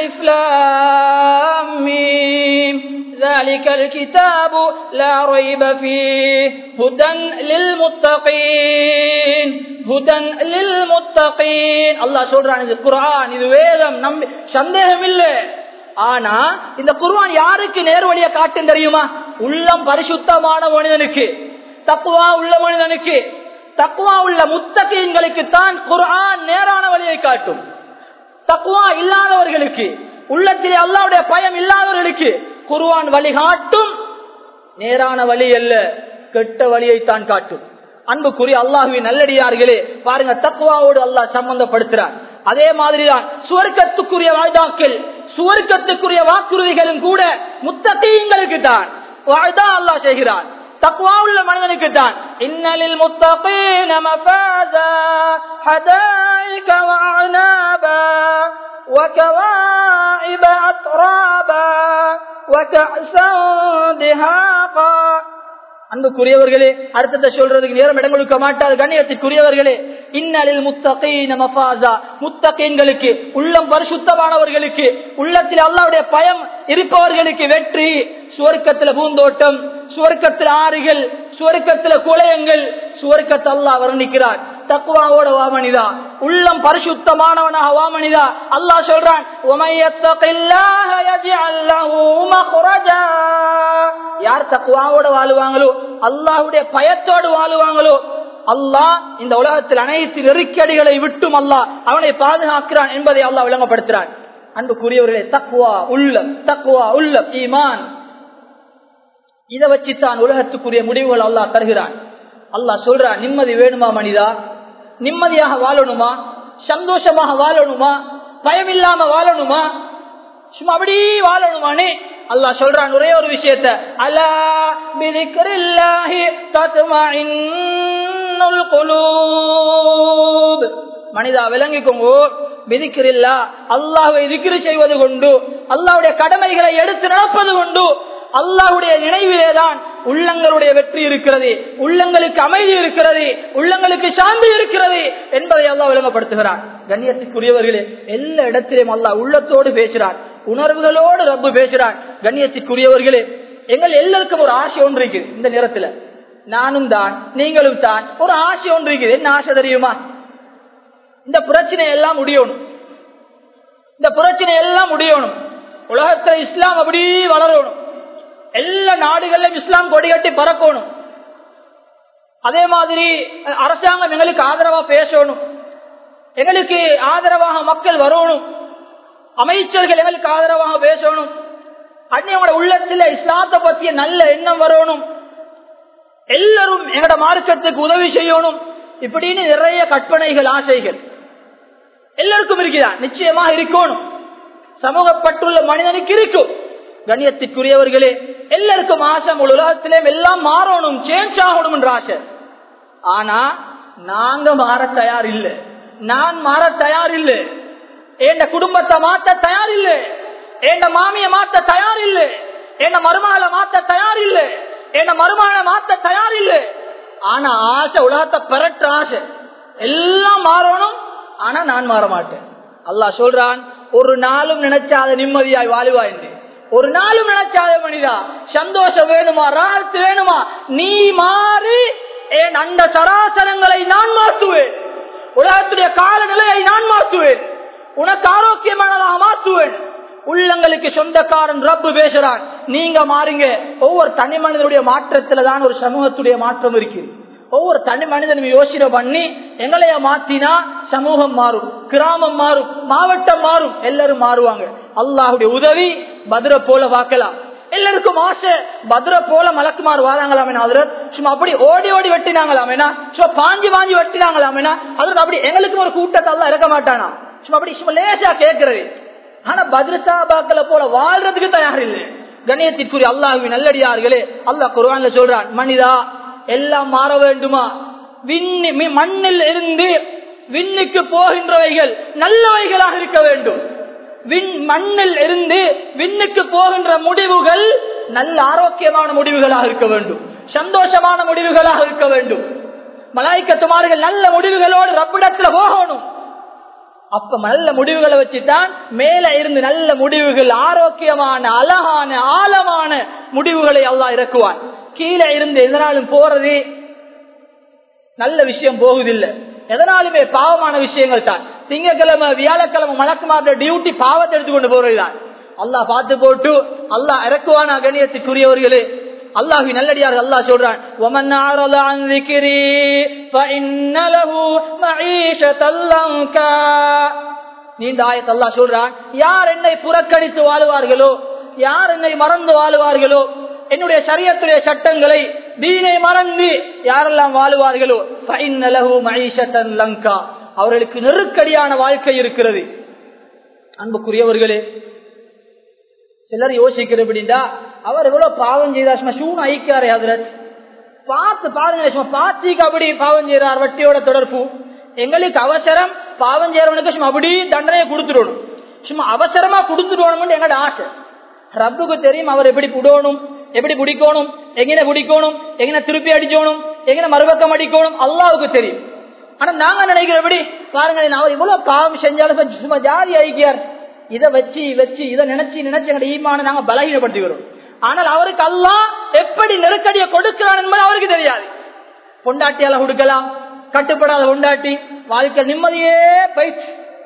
S1: ذلك الكتاب لا ريب فيه هدى للمتقين هدى للمتقين الله சொல்றான் இது குர்ஆன் இது வேதம் நம்பி சந்தேகம் இல்லை ஆனா இந்த குர்வான் யாருக்கு நேர்வழிய காட்டும் தெரியுமா உள்ளம் பரிசுத்தமான மனிதனுக்கு தப்புவா உள்ள மனிதனுக்கு தக்குவா உள்ள முத்தகீன்களுக்கு தான் குர்ஆன் நேரான வழியை காட்டும் தக்குவா இல்லாதவர்களுக்கு உள்ளத்திலே அல்லாவுடைய பயம் இல்லாதவர்களுக்கு குர்வான் வழிகாட்டும் நேரான வழி அல்ல கெட்ட வழியை தான் காட்டும் அன்புக்குரிய அல்லாஹுவின் நல்லடியார்களே பாருங்க தக்குவாவோடு அல்லாஹ் சம்பந்தப்படுத்துறான் அதே மாதிரிதான் சுவர்க்கத்துக்குரிய வாய்தாக்கள் சுவர்க்கத்துக்குரிய வாக்குறுதிகளும் கூட முத்தகீங்களுக்கு தான் வாய்தா அல்லாஹ் செய்கிறான் தக்குவா உள்ள மனிதனுக்கு தான் இன்னலில் முத்தகீன மஃபாஸா ஹதாயிக வஅனாபா وكواعب أترابا وكأسا دهاقا அன்புக்குரியவர்களே அடுத்தத சொல்றதுக்கு நேரம் இடம் கொடுக்க மாட்டாது கண்ணியத்திற்குரியவர்களே இன்னலில் முத்தகீன மஃபாஸா முத்தகீன்களுக்கு உள்ளம் பரிசுத்தமானவர்களுக்கு உள்ளத்தில் அல்லாவுடைய பயம் இருப்பவர்களுக்கு வெற்றி சுவர்க்கத்துல பூந்தோட்டம் சுவர்க்கத்தில் ஆறுகள் சுவர்க்கத்துல குலையங்கள் சுவர்க்கத்தை அல்லா வர்ணிக்கிறார் தக்குவாவோட வா மனிதா உள்ளம் பரிசுத்தமானவனாக வா மனிதா அல்லாஹ் சொல்றான் யார் தக்குவாவோட வாழுவாங்களோ அல்லாஹுடைய பயத்தோடு வாழுவாங்களோ அல்லாஹ் இந்த உலகத்தில் அனைத்து நெருக்கடிகளை விட்டும் அல்லாஹ் அவனை பாதுகாக்கிறான் என்பதை அல்லாஹ் விளங்கப்படுத்துறான் அன்புக்குரியவர்களே தக்குவா உள்ளம் தக்குவா உள்ளம் ஈமான் இதை வச்சுத்தான் உலகத்துக்குரிய முடிவுகள் அல்லாஹ் தருகிறான் அல்லாஹ் சொல்றான் நிம்மதி வேணுமா மனிதா நிம்மதியாக வாழணுமா சந்தோஷமாக வாழணுமா பயமில்லாம வாழணுமா சும்மா அப்படி வாழணுமானே அல்லாஹ் சொல்றான் ஒரே ஒரு விஷயத்த அலா பிதிக்ரில்லாஹி தத்மஇன்னுல் குலூப் மனிதா விளங்கிக்கோங்க விதிக்கிறில்லா அல்லாஹை திக்ரு செய்வது கொண்டு அல்லாஹ்வுடைய கடமைகளை எடுத்து நடப்பது கொண்டு அல்லாஹ்வுடைய நினைவிலேதான் உள்ளங்களுடைய வெற்றி இருக்கிறது உள்ளங்களுக்கு அமைதி இருக்கிறது உள்ளங்களுக்கு சாந்தி இருக்கிறது என்பதை அல்லாஹ் விளங்கப்படுத்துகிறான் கண்ணியத்திற்குரியவர்களே எல்லா இடத்திலும் அல்லாஹ் உள்ளத்தோடு பேசுகிறான் உணர்வுகளோடு ரப்பு பேசுகிறான் கண்ணியத்திற்குரியவர்களே எங்கள் எல்லாருக்கும் ஒரு ஆசை ஒன்று இருக்குது இந்த நேரத்துல நானும் தான் நீங்களும் தான் ஒரு ஆசை ஒன்று இருக்குது என்ன ஆசை தெரியுமா இந்த பிரச்சனை எல்லாம் முடியணும் இந்த பிரச்சனை எல்லாம் முடியணும் உலகத்துல இஸ்லாம் அப்படி வளரணும் எல்லா நாடுகளிலும் இஸ்லாம் கொடிகட்டி பறக்கணும் அதே மாதிரி அரசாங்கம் எங்களுக்கு ஆதரவா பேசணும் எங்களுக்கு ஆதரவாக மக்கள் வரணும் அமைச்சர்கள் எங்களுக்கு ஆதரவாக பேசணும் அன்னையோட உள்ளத்துல இஸ்லாத்தை பத்திய நல்ல எண்ணம் வரணும் எல்லாரும் எங்கட மார்க்கத்துக்கு உதவி செய்யணும் இப்படின்னு நிறைய கற்பனைகள் ஆசைகள் எல்லாருக்கும் இருக்குதா நிச்சயமாக இருக்கணும் சமூகப்பட்டுள்ள மனிதனுக்கு இருக்கும் கண்ணியத்திற்குரியவர்களே எல்லாருக்கும் ஆசை முழு உலகத்திலே எல்லாம் மாறணும் சேஞ்ச் ஆகணும் என்ற ஆசை ஆனா நாங்க மாற தயார் இல்லை நான் மாற தயார் இல்லை என் குடும்பத்தை மாத்த தயார் இல்லை என் மாமிய மாத்த தயார் இல்லை என் மருமகளை மாத்த தயார் இல்லை என் மருமகளை மாத்த தயார் இல்லை ஆனா ஆசை உலகத்தை பெறற்ற ஆசை எல்லாம் மாறணும் ஆனா நான் மாற மாட்டேன் அல்லாஹ் சொல்றான் ஒரு நாளும் நினைச்சாத நிம்மதியாய் வாழுவா என்று ஒரு நாளும் நினைச்சாத மனிதா சந்தோஷம் வேணுமா ராகத்து வேணுமா நீ மாறி என் அந்த சராசரங்களை நான் மாற்றுவேன் உலகத்துடைய காலநிலையை நான் மாற்றுவேன் உனக்கு ஆரோக்கியமானதாக மாற்றுவேன் உள்ளங்களுக்கு சொந்தக்காரன் ரப்பு பேசுறான் நீங்க மாறுங்க ஒவ்வொரு தனி மனிதனுடைய மாற்றத்துல தான் ஒரு சமூகத்துடைய மாற்றம் இருக்கு ஒவ்வொரு தனி மனிதனும் யோசனை பண்ணி எங்களைய மாத்தினா சமூகம் மாறும் கிராமம் மாறும் மாவட்டம் மாறும் எல்லாரும் மாறுவாங்க அல்லாஹுடைய உதவி பத்ர போல பார்க்கலாம் எல்லாருக்கும் ஆசை பத்ர போல மலக்குமாறு வாராங்களாம் அதுல சும்மா அப்படி ஓடி ஓடி வெட்டினாங்களாம் ஏன்னா சும்மா பாஞ்சு பாஞ்சு வெட்டினாங்களாம் ஏன்னா அதுக்கு அப்படி எங்களுக்கு ஒரு கூட்டத்தை எல்லாம் இறக்க மாட்டானா சும்மா அப்படி சும்மா லேசா கேட்கறது ஆனா பத்ரசாபாக்களை போல வாழ்றதுக்கு தயார் இல்லை கணியத்திற்குரிய அல்லாஹுவின் நல்லடியார்களே அல்லாஹ் குர்ஆன்ல சொல்றான் மனிதா எல்லாம் மாற வேண்டுமா விண்ணி மி- மண்ணில் இருந்து விண்ணுக்கு போகின்றவைகள் நல்லவைகளாக இருக்க வேண்டும் விண் மண்ணில் இருந்து விண்ணுக்கு போகின்ற முடிவுகள் நல்ல ஆரோக்கியமான முடிவுகளாக இருக்க வேண்டும் சந்தோஷமான முடிவுகளாக இருக்க வேண்டும் மலாய்க்கத்துமார்கள் நல்ல முடிவுகளோடு ரப்பிடத்துல போகணும் அப்ப நல்ல முடிவுகளை வச்சுதான் மேல இருந்து நல்ல முடிவுகள் ஆரோக்கியமான அழகான ஆழமான முடிவுகளை அல்லாஹ் இறக்குவான் கீழே இருந்து எதனாலும் போறது நல்ல விஷயம் போகுதில்லை எதனாலுமே பாவமான விஷயங்கள் தான் திங்கக்கிழமை வியாழக்கிழமை மலக்குமாரோட டியூட்டி பாவத்தை எடுத்துக்கொண்டு போறதுதான் அல்லாஹ் பார்த்து போட்டு அல்லாஹ் இறக்குவானா கணியத்துக்குரியவர்களே அல்லாஹி நல்லடியார் அல்லாஹ் சொல்றான் وَمَنْ أَعْرَضَ عَنْ ذِكْرِي فَإِنَّ لَهُ مَعِيشَةً ضَنكًا நீண்ட ஆயத் அல்லாஹ் சொல்றான் யார் என்னை புறக்கணித்து வாழுவார்களோ யார் என்னை மறந்து வாழுவார்களோ என்னுடைய சரியத்துடைய சட்டங்களை தீனை மறந்து யாரெல்லாம் வாழுவார்களோ فَإِنَّ لَهُ مَعِيشَةً ضَنكًا அவர்களுக்கு நெருக்கடியான வாழ்க்கை இருக்கிறது அன்புக்குரியவர்களே சிலர் யோசிக்கிற அப்படின்னா அவர் எவ்வளவு பாவம் செய்தார் சும்மா சூன் ஐக்காரே ஹதரத் பார்த்து பாருங்க சும்மா பார்த்திக்கு அப்படி பாவம் செய்யறார் வட்டியோட தொடர்பு எங்களுக்கு அவசரம் பாவம் செய்யறவனுக்கு சும்மா அப்படி தண்டனையை கொடுத்துடணும் சும்மா அவசரமா கொடுத்துடணும் எங்களோட ஆசை ரப்புக்கு தெரியும் அவர் எப்படி புடணும் எப்படி பிடிக்கணும் எங்கன பிடிக்கணும் எங்கன திருப்பி அடிக்கணும் எங்கன மறுபக்கம் அடிக்கணும் அல்லாவுக்கு தெரியும் ஆனா நாங்க நினைக்கிற எப்படி பாருங்க நான் இவ்வளவு பாவம் செஞ்சாலும் சும்மா ஜாதி ஐக்கியார் இதை வச்சு வச்சு இதை நினைச்சு நினைச்சு எங்க ஈமான நாங்க பலகீனப்படுத்தி வரும் ஆனால் அவருக்கு அல்லாஹ் எப்படி நெருக்கடியை கொடுக்கிறான் என்பது அவருக்கு தெரியாது பொண்டாட்டியால கொடுக்கலாம் கட்டுப்படாத பொண்டாட்டி வாழ்க்கை நிம்மதியே போயிடுச்சு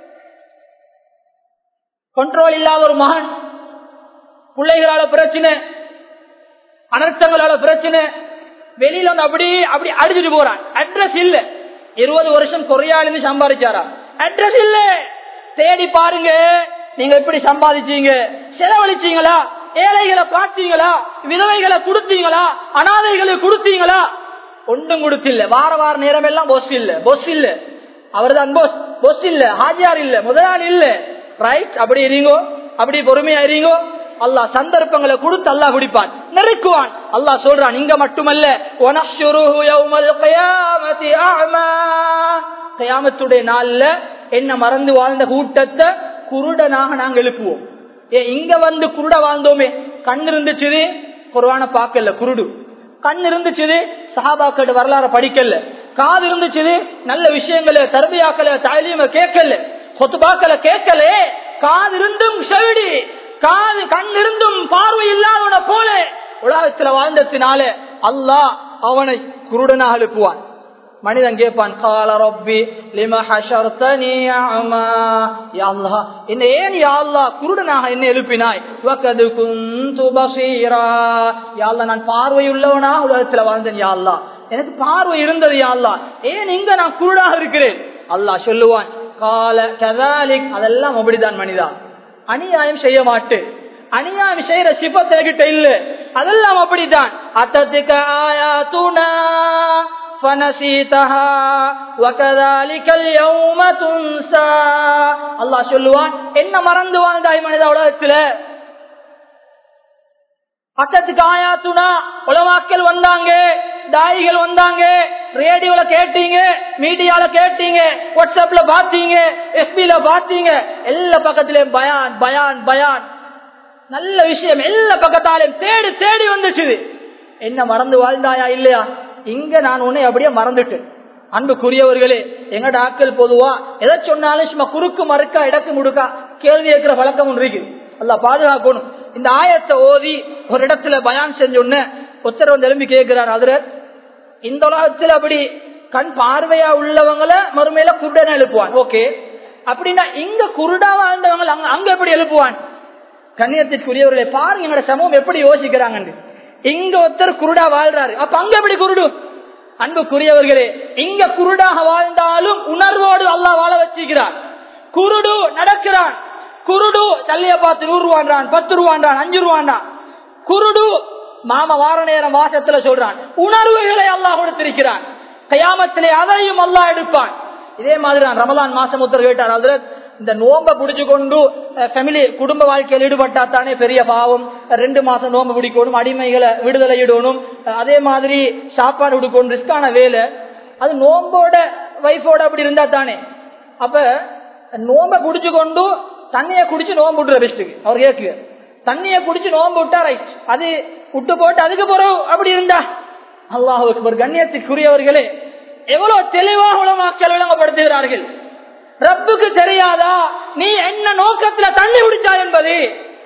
S1: கண்ட்ரோல் இல்லாத ஒரு மகன் பிள்ளைகளால பிரச்சனை அனர்த்தங்களால பிரச்சனை வெளியில வந்து அப்படி அப்படி அடிச்சுட்டு போறான் அட்ரஸ் இல்ல இருபது வருஷம் கொரியால சம்பாதிச்சாரா அட்ரஸ் இல்ல தேடி பாருங்க நீங்க எப்படி சம்பாதிச்சீங்க செலவழிச்சீங்களா ஏழைகளை பார்த்தீங்களா விதவைகளை கொடுத்தீங்களா அனாதைகளுக்கு கொடுத்தீங்களா ஒன்றும் கொடுத்தில்ல வார வார நேரம் எல்லாம் பொஸ் இல்ல பொஸ் இல்ல அவர் தான் பொஸ் பொஸ் இல்ல ஹாஜியார் இல்ல முதலாளி இல்ல ரைட் அப்படி இருங்கோ அப்படி பொறுமையா இருங்கோ அல்லாஹ் சந்தர்ப்பங்களை கொடுத்து அல்லாஹ் பிடிப்பான் நெருக்குவான் அல்லாஹ் சொல்றான் இங்க மட்டுமல்ல "வனஹ்ஷுருஹு யௌமல் கியாமத்தி அஅமா." கியாமத்துடைய நாள்ல என்ன மறந்து வாழ்ந்த கூட்டத்தை குருடனாக நாங்க எழுப்புவோம் ஏ இங்க வந்து குருட வாழ்ந்தோமே கண் இருந்துச்சு குருவான பார்க்கல குருடு கண் இருந்துச்சு சஹாபாக்கள் வரலாறு படிக்கல காது இருந்துச்சு நல்ல விஷயங்களை தர்பியாக்கல தாலியம கேட்கல சொத்துபாக்களை கேட்கல காது இருந்தும் செவிடி காது கண் இருந்தும் பார்வை இல்லாதவன போல உலகத்துல வாழ்ந்ததுனால அல்லாஹ் அவனை குருடனாக எழுப்புவான் மனிதன் கேட்பான் கால ரப்பி லிம ஹஷர்தனி அமா யா அல்லாஹ் என்ன ஏன் யா அல்லாஹ் குருடனாக என்ன எழுப்பினாய் வகது குந்து பஸீரா யா அல்லாஹ் நான் பார்வை உள்ளவனா உலகத்துல வாழ்ந்தேன் யா அல்லாஹ் எனக்கு பார்வை இருந்தது யா அல்லாஹ் ஏன் இங்க நான் குருடாக இருக்கிறேன் அல்லாஹ் சொல்லுவான் கால கதாலிக் அதெல்லாம் அப்படிதான் மனிதா அநியாயம் செய்ய மாட்டேன் அநியாயம் செய்யற சிபத் என்கிட்ட இல்ல அதெல்லாம் அப்படித்தான் அத்தத்துக்க ஆயாத்துனா فنسيتها وكذلك اليوم تنسى அல்லாஹ் சொல்லுவான் என்ன மறந்து வாழ்ந்தாய் மனித உலகத்துல அக்கத்துக்கு ஆயாத்துனா உலமாக்கள் வந்தாங்க தாயிகள் வந்தாங்க ரேடியோல கேட்டீங்க மீடியால கேட்டீங்க வாட்ஸ்அப்ல பாத்தீங்க எஸ்பில பாத்தீங்க எல்லா பக்கத்திலயும் பயான் பயான் பயான் நல்ல விஷயம் எல்லா பக்கத்தாலையும் தேடி தேடி வந்துச்சு என்ன மறந்து வாழ்ந்தாயா இல்லையா இங்க நான் உன்னை அப்படியே மறந்துட்டேன் அன்புக்குரியவர்களே எங்கட ஆட்கள் பொதுவா எதை சொன்னாலும் சும்மா குறுக்கு மறுக்கா இடக்கு முடுக்கா கேள்வி கேட்கிற பழக்கம் ஒன்று இருக்கு அல்ல பாதுகாக்கணும் இந்த ஆயத்தை ஓதி ஒரு இடத்துல பயான் செஞ்சோன்னு உத்தரவு எழும்பி கேட்கிறார் அதுல இந்த உலகத்துல அப்படி கண் பார்வையா உள்ளவங்களை மறுமையில குருடனை எழுப்புவான் ஓகே அப்படின்னா இங்க குருடா வாழ்ந்தவங்க அங்க அங்க எப்படி எழுப்புவான் கண்ணியத்திற்குரியவர்களை பாருங்க எங்களோட சமூகம் எப்படி யோசிக்கிறாங்க இங்க ஒருத்தர் குருடா வாழ்றாரு அப்ப அங்க எப்படி குருடு அன்புக்குரியவர்களே இங்க குருடாக வாழ்ந்தாலும் உணர்வோடு அல்லாஹ் வாழ வச்சுக்கிறான் குருடு நடக்கிறான் குருடு தள்ளிய பார்த்து நூறு ரூபான்றான் பத்து ரூபான்றான் அஞ்சு ரூபான்றான் குருடு மாம வார நேரம் வாசத்துல சொல்றான் உணர்வுகளை அல்லாஹ் கொடுத்திருக்கிறான் கயாமத்திலே அதையும் அல்லாஹ் எடுப்பான் இதே மாதிரி நான் ரமலான் மாசம் ஒருத்தர் கேட்டார் அதுல இந்த நோம்ப புடிச்சு கொண்டு ஃபேமிலி குடும்ப வாழ்க்கையில் ஈடுபட்டா தானே பெரிய பாவம் ரெண்டு மாசம் நோம்பு பிடிக்கணும் அடிமைகளை விடுதலை இடணும் அதே மாதிரி சாப்பாடு கொடுக்கணும் ரிஸ்கான வேலை அது நோம்போட வைஃபோட அப்படி இருந்தா தானே அப்ப நோம்ப குடிச்சு கொண்டு தண்ணிய குடிச்சு நோம்பு விட்டுற பெஸ்ட்டுக்கு அவர் கேட்கு தண்ணிய குடிச்சு நோம்பு விட்டா ரைட் அது விட்டு போட்டு அதுக்கு பிறகு அப்படி இருந்தா அல்லாஹுக்கு ஒரு கண்ணியத்துக்குரியவர்களே எவ்வளவு தெளிவாக உலமாக்கள் விளங்கப்படுத்துகிறார்கள் ரப்புக்கு தெரியாதா நீ என்ன நோக்கத்துல தண்ணி குடிச்சாய் என்பது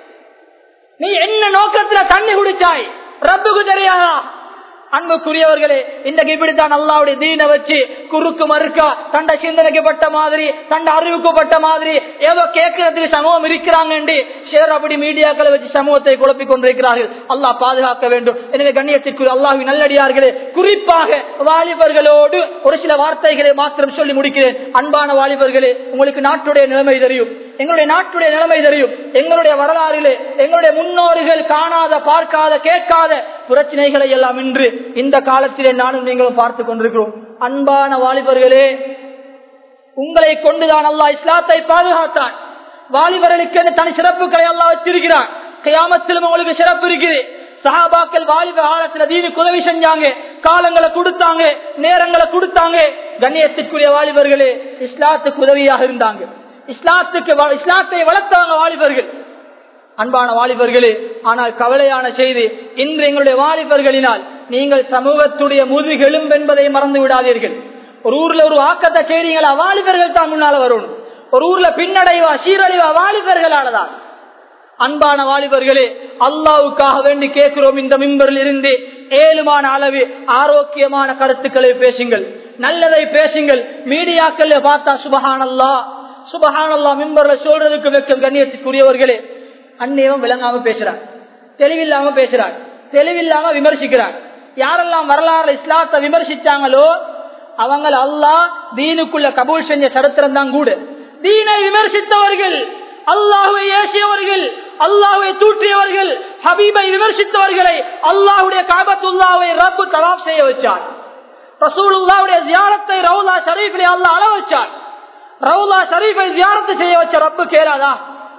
S1: நீ என்ன நோக்கத்துல தண்ணி குடிச்சாய் ரப்புக்கு தெரியாதா அன்புக்குரியவர்களே இன்றைக்கு இப்படித்தான் அல்லாவுடைய தீன வச்சு குறுக்கு மறுக்கா தண்ட சிந்தனைக்கப்பட்ட மாதிரி தண்ட அறிவுக்கப்பட்ட மாதிரி ஏதோ கேட்கறதுக்கு சமூகம் இருக்கிறாங்க ஷேர் அப்படி மீடியாக்களை வச்சு சமூகத்தை குழப்பிக் கொண்டிருக்கிறார்கள் அல்லாஹ் பாதுகாக்க வேண்டும் எனவே கண்ணியத்திற்கு அல்லாஹி நல்லடியார்களே குறிப்பாக வாலிபர்களோடு ஒரு சில வார்த்தைகளை மாத்திரம் சொல்லி முடிக்கிறேன் அன்பான வாலிபர்களே உங்களுக்கு நாட்டுடைய நிலைமை தெரியும் எங்களுடைய நாட்டுடைய நிலைமை தெரியும் எங்களுடைய வரலாறிலே எங்களுடைய முன்னோர்கள் காணாத பார்க்காத கேட்காத பிரச்சனைகளை எல்லாம் இன்று இந்த காலத்திலே நானும் நீங்களும் பார்த்து கொண்டிருக்கிறோம் அன்பான வாலிபர்களே உங்களை கொண்டுதான் அல்லாஹ் இஸ்லாத்தை பாதுகாத்தான் வாலிபர்களுக்கு தனி சிறப்புகளை எல்லாம் வச்சிருக்கிறான் கயாமத்திலும் உங்களுக்கு சிறப்பு இருக்குது சஹாபாக்கள் வாலிப காலத்துல தீனுக்கு உதவி செஞ்சாங்க காலங்களை கொடுத்தாங்க நேரங்களை கொடுத்தாங்க கண்ணியத்திற்குரிய வாலிபர்களே இஸ்லாத்துக்கு உதவியாக இருந்தாங்க இஸ்லாத்துக்கு இஸ்லாத்தை வளர்த்தவங்க வாலிபர்கள் அன்பான வாலிபர்களே ஆனால் கவலையான செய்தி இன்று எங்களுடைய வாலிபர்களினால் நீங்கள் சமூகத்துடைய முதுகெலும் என்பதை மறந்து விடாதீர்கள் ஒரு ஊர்ல ஒரு ஆக்கத்தை செய்றீங்களா வாலிபர்கள் தான் முன்னால வரணும் ஒரு ஊர்ல பின்னடைவா சீரழிவா வாலிபர்களானதான் அன்பான வாலிபர்களே அல்லாவுக்காக வேண்டி கேட்கிறோம் இந்த மிம்பரில் இருந்து ஏழுமான அளவு ஆரோக்கியமான கருத்துக்களை பேசுங்கள் நல்லதை பேசுங்கள் மீடியாக்கள் பார்த்தா சுபஹானல்லா சுபஹானல்லா மிம்பர்ல சொல்றதுக்கு வைக்கும் கண்ணியத்துக்குரியவர்களே அந்நியவன் விளங்காம பேசுறான் தெளிவில்லாம பேசுறான் தெளிவில்லாம விமர்சிக்கிறான் யாரெல்லாம் வரலாறு இஸ்லாத்தை விமர்சிச்சாங்களோ அவங்க அல்லாஹ் தீனுக்குள்ள கபூல் செஞ்ச சரித்திரம் தான் கூட தீனை விமர்சித்தவர்கள் அல்லாஹுவை ஏசியவர்கள் அல்லாஹுவை தூற்றியவர்கள் ஹபீபை விமர்சித்தவர்களை அல்லாஹுடைய காபத்துல்லாவை ரப்பு தவாப் செய்ய வச்சார் ரசூலுல்லாவுடைய ஜியாரத்தை ரவுலா ஷரீஃபிலே அல்லாஹ் அள வச்சார் ரவுலா ஷரீஃபை ஜியாரத்து செய்ய வச்ச ரப்பு கேளாதா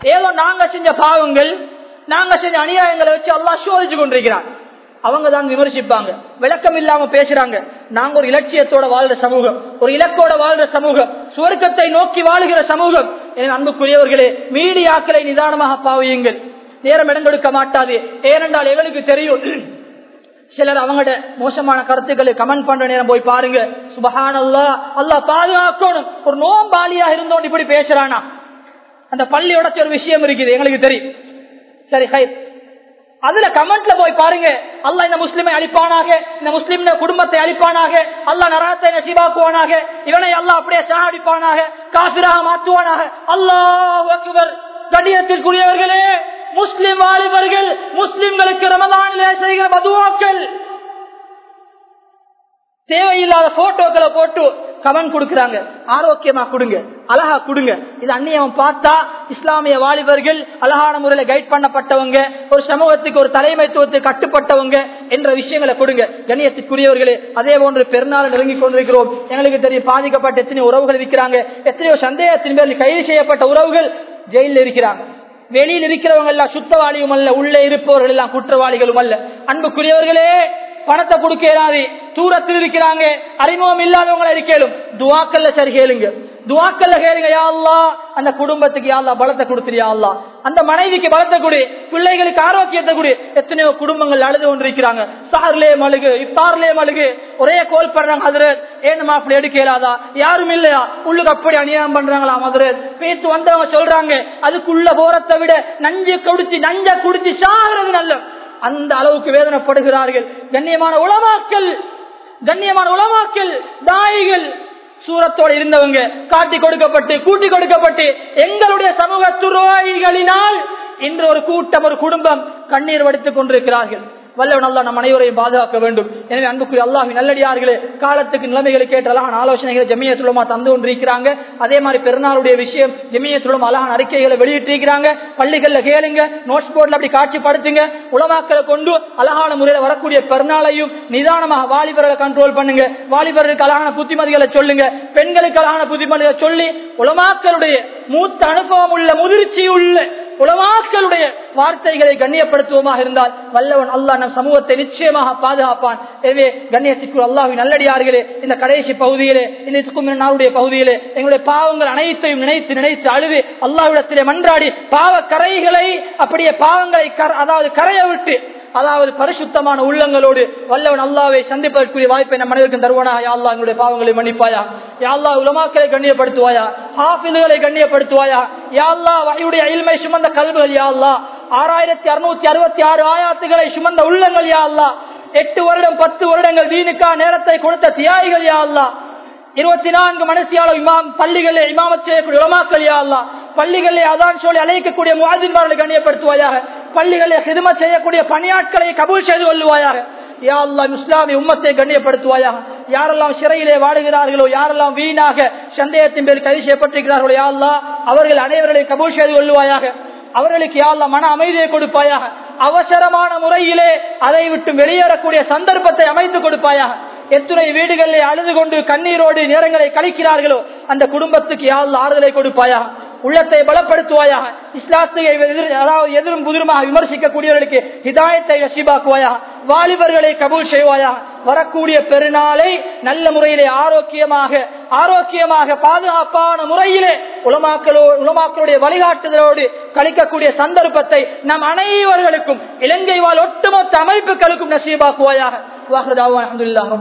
S1: ஏதோ நாங்க செஞ்ச பாவங்கள் நாங்க செஞ்ச அநியாயங்களை வச்சு அல்லாஹ் சோதிச்சு கொண்டிருக்கிறான் அவங்க தான் விமர்சிப்பாங்க விளக்கம் இல்லாம பேசுறாங்க நாங்க ஒரு இலட்சியத்தோட வாழ்ற சமூகம் ஒரு இலக்கோட வாழ்ற சமூகம் சுவர்க்கத்தை நோக்கி வாழுகிற சமூகம் என் அன்புக்குரியவர்களே மீடியாக்களை நிதானமாக பாவியுங்கள் நேரம் இடம் கொடுக்க மாட்டாது ஏனென்றால் எங்களுக்கு தெரியும் சிலர் அவங்களோட மோசமான கருத்துக்களை கமெண்ட் பண்ற நேரம் போய் பாருங்க சுபஹான் அல்லா அல்லா பாதுகாக்கணும் ஒரு நோம்பாலியா இருந்தோம் இப்படி பேசுறானா அந்த பள்ளி உடச்ச ஒரு விஷயம் இருக்குது எங்களுக்கு தெரியும் சரி ஹை அதுல கமெண்ட்ல போய் பாருங்க அல்லாஹ் இந்த முஸ்லிமை அழிப்பானாக இந்த முஸ்லிம் குடும்பத்தை அழிப்பானாக அல்லாஹ் நரகத்தை நசீபாக்குவானாக இவனை அல்லாஹ் அப்படியே சாடிப்பானாக காபிராக மாற்றுவானாக அல்லாஹ் அக்பர் கடியத்திற்குரியவர்களே முஸ்லிம் வாலிபர்கள் முஸ்லிம்களுக்கு ரமதானிலே செய்கிற மதுவாக்கள் தேவையில்லாத போட்டோக்களை போட்டு கமெண்ட் கொடுக்கறாங்க ஆரோக்கியமா கொடுங்க அழகா கொடுங்க இது அந்நியம் பார்த்தா இஸ்லாமிய வாலிபர்கள் அழகான முறையில கைட் பண்ணப்பட்டவங்க ஒரு சமூகத்துக்கு ஒரு தலைமைத்துவத்துக்கு கட்டுப்பட்டவங்க என்ற விஷயங்களை கொடுங்க கண்ணியத்துக்குரியவர்களே அதே போன்று பெருநாள் நெருங்கி கொண்டிருக்கிறோம் எங்களுக்கு தெரியும் பாதிக்கப்பட்ட எத்தனை உறவுகள் இருக்கிறாங்க எத்தனையோ சந்தேகத்தின் பேரில் கைது செய்யப்பட்ட உறவுகள் ஜெயிலில் இருக்கிறாங்க வெளியில் இருக்கிறவங்க எல்லாம் சுத்தவாளியும் அல்ல உள்ளே இருப்பவர்கள் எல்லாம் குற்றவாளிகளும் அல்ல அன்புக்குரியவர்களே பணத்தை கொடுக்க இயலாது தூரத்தில் இருக்கிறாங்க அறிமுகம் இல்லாதவங்களை இருக்கலும் துவாக்கல்ல சரி கேளுங்க துவாக்கல்ல கேளுங்க யா அல்லா அந்த குடும்பத்துக்கு யா அல்லா பலத்தை கொடுத்துறியா அல்லா அந்த மனைவிக்கு பலத்தை கொடு பிள்ளைகளுக்கு ஆரோக்கியத்தை கொடு எத்தனையோ குடும்பங்கள் அழுது கொண்டிருக்கிறாங்க சார்லே மழுகு இஃப்தார்லே மழுகு ஒரே கோல் பண்றாங்க ஹதரத் ஏன் மாப்பிள்ளை எடுக்க இயலாதா யாரும் இல்லையா உள்ளுக்கு அப்படி அநியாயம் பண்றாங்களா ஹதரத் பேத்து வந்தவங்க சொல்றாங்க அதுக்குள்ள போறதை விட நஞ்சு குடிச்சு நஞ்ச குடிச்சு சாகிறது நல்ல அந்த அளவுக்கு வேதனைப்படுகிறார்கள் கண்ணியமான உளமாக்கல் கண்ணியமான உளமாக்கல் தாயிகள் சூரத்தோடு இருந்தவங்க காட்டி கொடுக்கப்பட்டு கூட்டி கொடுக்கப்பட்டு எங்களுடைய சமூக துரோகிகளினால் இன்று ஒரு கூட்டம் ஒரு குடும்பம் கண்ணீர் வடித்துக் கொண்டிருக்கிறார்கள் வல்லவன் அல்லா நம் அனைவரையும் பாதுகாக்க வேண்டும் எனவே அன்புக்குரிய அல்லாஹி நல்லடியார்களே காலத்துக்கு நிலைமைகளுக்கு ஏற்ற அழகான ஆலோசனைகளை ஜமியத்துலமா தந்து கொண்டிருக்கிறாங்க அதே மாதிரி பெருநாளுடைய விஷயம் ஜமியத்துலம் அழகான அறிக்கைகளை வெளியிட்டிருக்கிறாங்க பள்ளிகள்ல கேளுங்க நோட்ஸ் போர்ட்ல அப்படி காட்சிப்படுத்துங்க உலமாக்களை கொண்டு அழகான முறையில் வரக்கூடிய பெருநாளையும் நிதானமாக வாலிபர்களை கண்ட்ரோல் பண்ணுங்க வாலிபர்களுக்கு அழகான புத்திமதிகளை சொல்லுங்க பெண்களுக்கு அழகான புத்திமதிகளை சொல்லி உலமாக்களுடைய மூத்த அனுபவம் உள்ள முதிர்ச்சி உள்ள உலமாக்களுடைய வார்த்தைகளை கண்ணியப்படுத்துவோமாக இருந்தால் வல்லவன் அல்லாஹ் நம் சமூகத்தை நிச்சயமாக பாதுகாப்பான் எனவே கண்ணியத்திற்கு அல்லாஹின் நல்லடியார்களே இந்த கடைசி பகுதியிலே இந்த நாளுடைய பகுதியிலே எங்களுடைய பாவங்கள் அனைத்தையும் நினைத்து நினைத்து அழுது அல்லாஹ்விடத்திலே மன்றாடி பாவ கரைகளை அப்படியே பாவங்களை அதாவது கரையை விட்டு அதாவது பரிசுத்தமான உள்ளங்களோடு வல்லவன் அல்லாவை சந்திப்பதற்குரிய வாய்ப்பை நம் மனிதருக்கு தருவானா யாழ்லா எங்களுடைய பாவங்களை மன்னிப்பாயா யாழ்லா உலமாக்களை கண்ணியப்படுத்துவாயா ஹாஃபிதுகளை கண்ணியப்படுத்துவாயா யாழ்லா வகையுடைய இல்மை சுமந்த கல்விகள் யாழ்லா ஆறாயிரத்தி அறுநூத்தி அறுபத்தி ஆறு ஆயாத்துகளை சுமந்த உள்ளங்கள் யாழ்லா எட்டு வருடம் பத்து வருடங்கள் வீணுக்கா நேரத்தை கொடுத்த தியாகிகள் யாழ்லா இருபத்தி நான்கு மனசியாளர் இமாம் பள்ளிகளில் இமாமத் செய்யக்கூடிய உலமாக்கள் யாழ்லா பள்ளிகளில் அதான் சொல்லி அழைக்கக்கூடிய முவாதின்மார்களை கண்ணியப்படுத்துவாயாக பள்ளிகளில் சிறும செய்யக்கூடிய பணியாட்களை கபூல் செய்து கொள்ளுவாயாக யாரெல்லாம் இஸ்லாமிய உம்மத்தை கண்ணியப்படுத்துவாயாக யாரெல்லாம் சிறையிலே வாடுகிறார்களோ யாரெல்லாம் வீணாக சந்தேகத்தின் பேர் கைது செய்யப்பட்டிருக்கிறார்களோ யாரெல்லாம் அவர்கள் அனைவர்களை கபூல் செய்து கொள்ளுவாயாக அவர்களுக்கு யாரெல்லாம் மன அமைதியை கொடுப்பாயாக அவசரமான முறையிலே அதை விட்டு வெளியேறக்கூடிய சந்தர்ப்பத்தை அமைத்து கொடுப்பாயாக எத்துணை வீடுகளிலே அழுது கொண்டு கண்ணீரோடு நேரங்களை கழிக்கிறார்களோ அந்த குடும்பத்துக்கு யாழ் ஆறுதலை கொடுப்பாயாக உள்ளத்தை பலப்படுத்துவாயாக இஸ்லாத்தை அதாவது எதிரும் புதிருமாக விமர்சிக்கக்கூடியவர்களுக்கு ஹிதாயத்தை நசீபாக்குவாயா வாலிபர்களை கபூல் செய்வாயா வரக்கூடிய பெருநாளை நல்ல முறையிலே ஆரோக்கியமாக ஆரோக்கியமாக பாதுகாப்பான முறையிலே உலமாக்களோ உலமாக்களுடைய வழிகாட்டுதலோடு கழிக்கக்கூடிய சந்தர்ப்பத்தை நம் அனைவர்களுக்கும் இலங்கை வாழ் ஒட்டுமொத்த அமைப்புகளுக்கும் நசீபாக்குவாயாக